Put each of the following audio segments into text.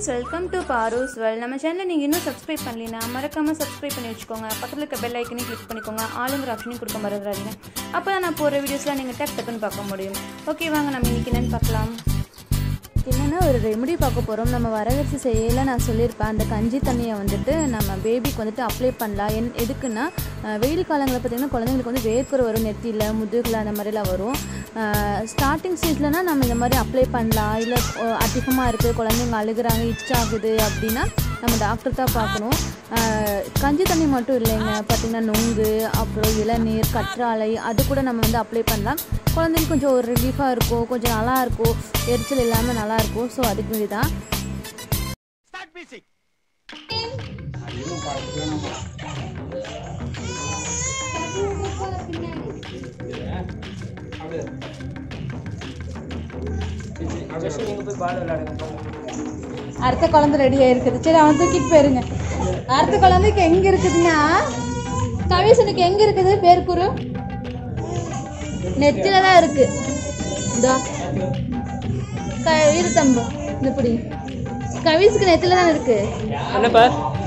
Friends welcome to பாரூஸ் வெல் நம்ம சேனலை நீங்கள் இன்னும் சப்ஸ்கிரைப் பண்ணலைன்னா மறக்காமல் சப்ஸ்கிரைப் பண்ணி வச்சுக்கோங்க பக்கத்தில் இருக்க பெல் ஐக்கனையும் கிளிக் பண்ணிக்கோங்க ஆளுங்கிற ஆப்ஷனையும் கொடுக்க மறந்துடாதீங்க அப்போ தான் நான் போகிற வீடியோஸ்லாம் நீங்கள் டக் டக்குன்னு பார்க்க முடியும் ஓகே வாங்க நம்ம இன்னைக்கு என்னென்னு பார்க்கலாம் என்னென்னா ஒரு ரெமெடி பார்க்க போகிறோம் நம்ம வரகரிசி செய்யல நான் சொல்லியிருப்பேன் அந்த கஞ்சி தண்ணியை வந்துட்டு நம்ம பேபிக்கு வந்துட்டு அப்ளை பண்ணலாம் என் எதுக்குன்னா அஹ், வெயில் காலங்களில் பார்த்திங்கன்னா குழந்தைங்களுக்கு வந்து வேர்க்குறை வரும் நெத்தியில் முதுகில் அந்த மாதிரிலாம் வரும் ஸ்டார்டிங் ஸ்டேஜ்லனா நம்ம இந்த மாதிரி அப்ளை பண்ணலாம் இல்லை அதிகமாக இருக்குது குழந்தைங்க அழுகுறாங்க இச் ஆகுது அப்படின்னா நம்ம டாக்டர் தான் பார்க்கணும் அஹ், கஞ்சி தண்ணி மட்டும் இல்லைங்க பார்த்திங்கன்னா நொங்கு அப்புறம் இளநீர் கற்றாழை அது கூட நம்ம வந்து அப்ளை பண்ணலாம் குழந்தைங்க கொஞ்சம் ஒரு ரிலீஃபாக இருக்கும் கொஞ்சம் நல்லா இருக்கும் எரிச்சல் இல்லாமல் நல்லா இருக்கும் ஸோ அதுக்கு வேண்டி தான் Start music. அடுத்த குழந்தை ரெடி ஆயிருக்குது சரி அவன் தூக்கிட்டு போயிருங்க அடுத்த குழந்தைக்கு எங்க இருக்குதுன்னா கவிசனுக்கு எங்க இருக்குது பேர் குரு நெத்தில தான் இருக்கு இதோ க இரு தம்பு இந்த பிடி கவிஸுக்கு நெத்தில தான் இருக்கு என்னப்பா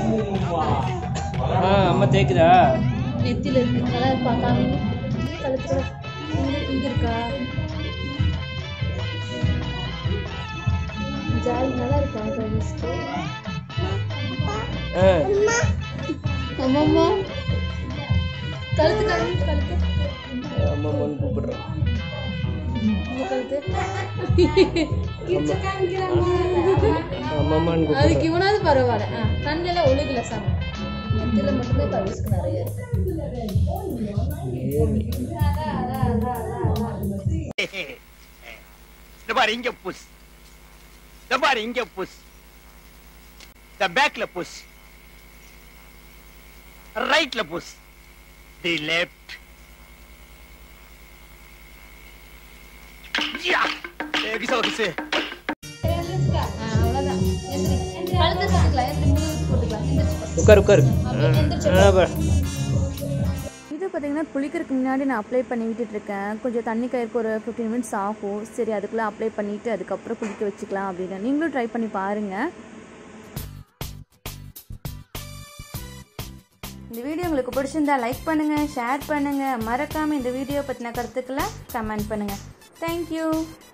ஆ அம்மா தேக்குதா நெத்தில இருக்கு நல்லா இருப்பா காமிங்க கழுத்துல இங்க இங்க இருக்கா ஜாலி நல்லா இருக்கா கவிஸ்க்கு ஆ அம்மம்மா கழுத்து கழுத்து கழுத்து அம்மான்னு கூப்பிடுறேன் உங்க கழுத்து அம்மான்னு அதுக்கு இவனாவது பரவாயில்ல ஆ கண்ணில் ஒழுகல சாமி நெத்தில மட்டும்தான் கவிஸ்க்கு நிறைய இருக்கு இந்த பாரு இங்க புஷ் இந்த பாரு இங்க புஷ் இந்த பேக்ல புஷ் ரைட்ல புஷ் தி லெஃப்ட் யா கிசோ கிசு ஆ, அவ்வளவுதான் எந்திரி கழுத்தை சுட்டுக்கலாம் எந்திரி முதுகு போட்டுக்கலாம் எந்திரிச்சு உட்கார் உட்கார் அப்படியே எந்திரிச்சு ஆ பா இது பார்த்திங்கன்னா குளிக்கிறதுக்கு முன்னாடி நான் அப்ளை பண்ணி விட்டுட்டு இருக்கேன் கொஞ்சம் தண்ணி கயிறுக்கு ஒரு ஃபிஃப்டீன் மினிட்ஸ் ஆகும் சரி அதுக்குள்ளே அப்ளை பண்ணிவிட்டு அதுக்கப்புறம் குளிக்க வச்சுக்கலாம் அப்படின்னு நீங்களும் ட்ரை பண்ணி பாருங்கள் இந்த வீடியோ உங்களுக்கு பிடிச்சிருந்தா லைக் பண்ணுங்கள் ஷேர் பண்ணுங்கள் மறக்காமல் இந்த வீடியோ பற்றின கருத்துக்களை கமெண்ட் பண்ணுங்கள் தேங்க்யூ